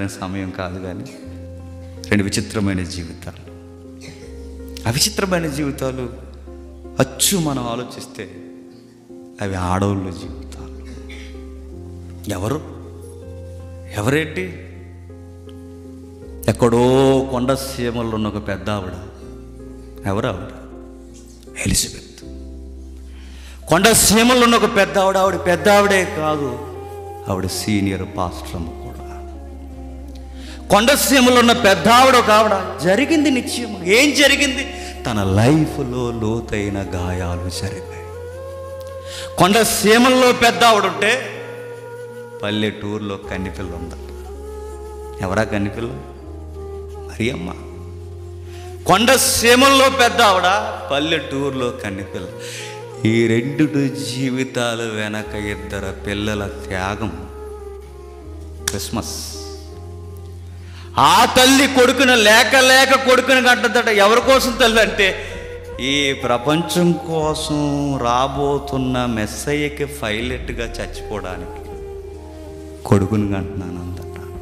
చెప్పడానికి సమయం కాదు కానీ రెండు విచిత్రమైన జీవితాలు ఆ విచిత్రమైన జీవితాలు అచ్చు మనం ఆలోచిస్తే అవి ఆడవాళ్ళ జీవితాలు ఎవరు ఎవరేంటి ఎక్కడో కొండ సీమల్లో ఉన్న ఒక పెద్ద ఆవిడ ఎవరు ఆవిడ ఎలిజబెత్ కొండ సీమల్లో ఉన్న ఒక పెద్ద ఆవిడ ఆవిడ పెద్ద ఆవిడే కాదు ఆవిడ సీనియర్ పాస్టర్ అమ్మ కూడా కొండ సీమలో ఉన్న పెద్ద ఆవిడ ఒక ఆవిడ జరిగింది నిశ్చయం ఏం జరిగింది తన లైఫ్లో లోతైన గాయాలు జరిగాయి కొండ సీమల్లో పెద్ద ఆవిడ ఉంటే పల్లెటూరులో కన్నిపిల్ల ఉందట ఎవరా కన్నిపిల్ల మరి అమ్మ కొండ సీమల్లో పెద్ద ఆవిడ పల్లెటూరులో కన్నిపిల్ల ఈ రెండు జీవితాలు వెనక ఇద్దరు పిల్లల త్యాగం క్రిస్మస్ ఆ తల్లి కొడుకును లేక లేక కొడుకుని కంటదట ఎవరి కోసం తల్లి అంటే ఈ ప్రపంచం కోసం రాబోతున్న మెస్సయ్యకి ఫైలెట్గా చచ్చిపోవడానికి కొడుకుని కంటున్నాను అందట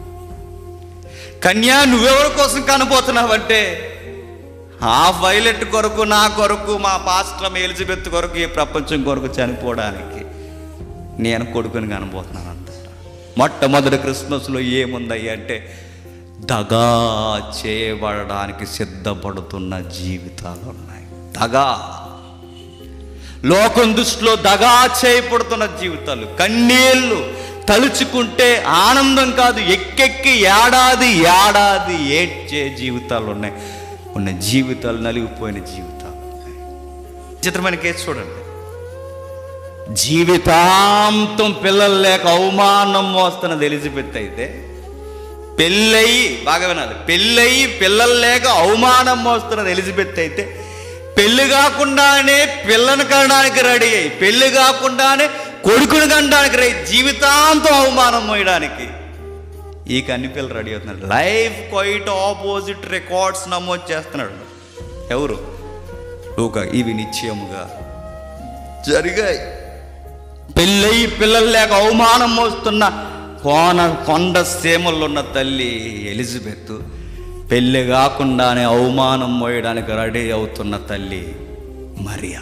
కన్యా నువ్వెవరి కోసం కనబోతున్నావంటే ఆ పైలట్ కొరకు నా కొరకు మా పాస్టర్ ఎలిజబెత్ కొరకు ఈ ప్రపంచం కొరకు చనిపోవడానికి నేను కొడుకుని కనబోతున్నాను అంత మొట్టమొదటి క్రిస్మస్లో ఏముందయ్య అంటే దగా చేయబడడానికి సిద్ధపడుతున్న జీవితాలు ఉన్నాయి దగా లోకం దృష్టిలో దగా చేయబడుతున్న జీవితాలు కన్నీళ్ళు తలుచుకుంటే ఆనందం కాదు ఎక్కెక్కి ఏడాది ఏడాది ఏడ్చే జీవితాలు ఉన్నాయి ఉన్న జీవితాలు నలిగిపోయిన జీవితాలు ఉన్నాయి చిత్రమైన కేసు చూడండి జీవితాంతం పిల్లలు లేక అవమానం మోస్తున్నది ఎలిజబెత్ అయితే పెళ్ళయి బాగా వినాలి పెళ్ళయి పిల్లలు లేక అవమానం మోస్తున్నది ఎలిజబెత్ అయితే పెళ్లి కాకుండానే పిల్లని కనడానికి రెడీ అయ్యి పెళ్లి కాకుండానే కొడుకుని కనడానికి రెడీ జీవితాంతం అవమానం మోయడానికి ఈ కన్ని పిల్లలు రెడీ అవుతున్నాడు లైఫ్ క్వైట్ ఆపోజిట్ రికార్డ్స్ నమోదు చేస్తున్నాడు ఎవరు లూక ఇవి నిశ్చయముగా జరిగాయి పెళ్ళయి పిల్లలు లేక అవమానం మోస్తున్న కోన కొండ సీమల్లో ఉన్న తల్లి ఎలిజబెత్ పెళ్ళి కాకుండానే అవమానం మోయడానికి రెడీ అవుతున్న తల్లి మరియా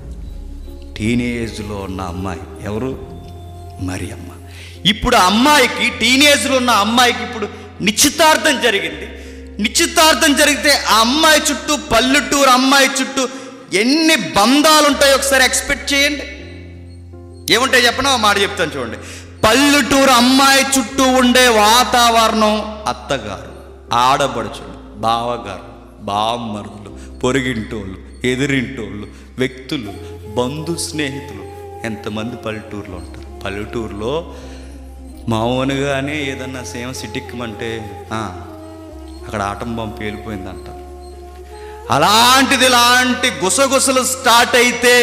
టీనేజ్లో ఉన్న అమ్మాయి ఎవరు మరియమ్మ ఇప్పుడు ఆ అమ్మాయికి టీనేజ్లో ఉన్న అమ్మాయికి ఇప్పుడు నిశ్చితార్థం జరిగింది నిశ్చితార్థం జరిగితే ఆ అమ్మాయి చుట్టూ పల్లెటూరు అమ్మాయి చుట్టూ ఎన్ని బంధాలు ఉంటాయో ఒకసారి ఎక్స్పెక్ట్ చేయండి ఏముంటాయి చెప్పనా ఒక మాట చెప్తాను చూడండి పల్లెటూరు అమ్మాయి చుట్టూ ఉండే వాతావరణం అత్తగారు ఆడబడుచుడు బావగారు బామ్మరులు పొరుగింటోళ్ళు ఎదురింటోళ్ళు వ్యక్తులు బంధు స్నేహితులు ఎంతమంది పల్లెటూరులో ఉంటారు పల్లెటూరులో మామూలుగానే ఏదన్నా సేమ సిటిక్కమంటే "ఆ, అక్కడ ఆటం బాంబు పేలిపోయిందంటారు అలాంటిది ఇలాంటి గుసగుసలు స్టార్ట్ అయితే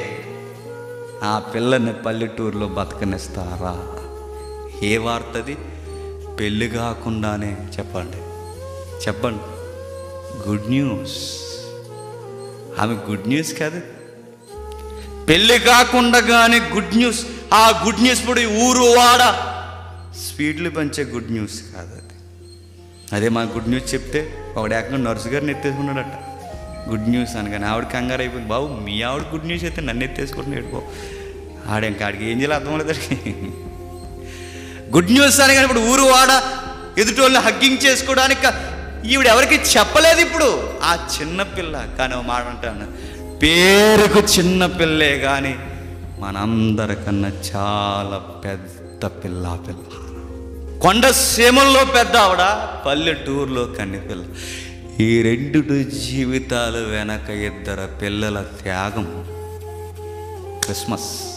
ఆ పిల్లని పల్లెటూరులో బతకనిస్తారా ఏ వార్తది పెళ్ళి కాకుండానే చెప్పండి చెప్పండి గుడ్ న్యూస్ ఆమె గుడ్ న్యూస్ కాదు పెళ్ళి కాకుండగానే గుడ్ న్యూస్ ఆ గుడ్ న్యూస్ ఇప్పుడు ఈ ఊరు వాడ స్వీట్లు పంచే గుడ్ న్యూస్ కాదు అది అదే మా గుడ్ న్యూస్ చెప్తే ఒకడు ఏకంగా నర్సు గారిని ఎత్తేసుకున్నాడట గుడ్ న్యూస్ అనగానే ఆవిడ కంగారు అయిపోయింది బాబు మీ ఆవిడ గుడ్ న్యూస్ అయితే నన్ను ఎత్తేసుకుంటున్నాడు బాబు ఆడ ఇంకా ఆడికి ఏం చేయాలి అర్థం లేదు గుడ్ న్యూస్ అనగానే ఇప్పుడు ఊరు వాడ ఎదుటోళ్ళని హగ్గింగ్ చేసుకోవడానికి కా- ఈవిడ ఎవరికి చెప్పలేదు ఇప్పుడు ఆ చిన్న పిల్ల కానీ ఓ మాట అంటాను పేరుకు చిన్న పిల్లే కానీ మనందరికన్నా చాలా పెద్ద పిల్ల ఆ పిల్ల కొండ సీమల్లో పెద్ద ఆవిడ పల్లెటూరులో కన్ని పిల్ల ఈ రెండు జీవితాలు వెనక ఇద్దరు పిల్లల త్యాగం క్రిస్మస్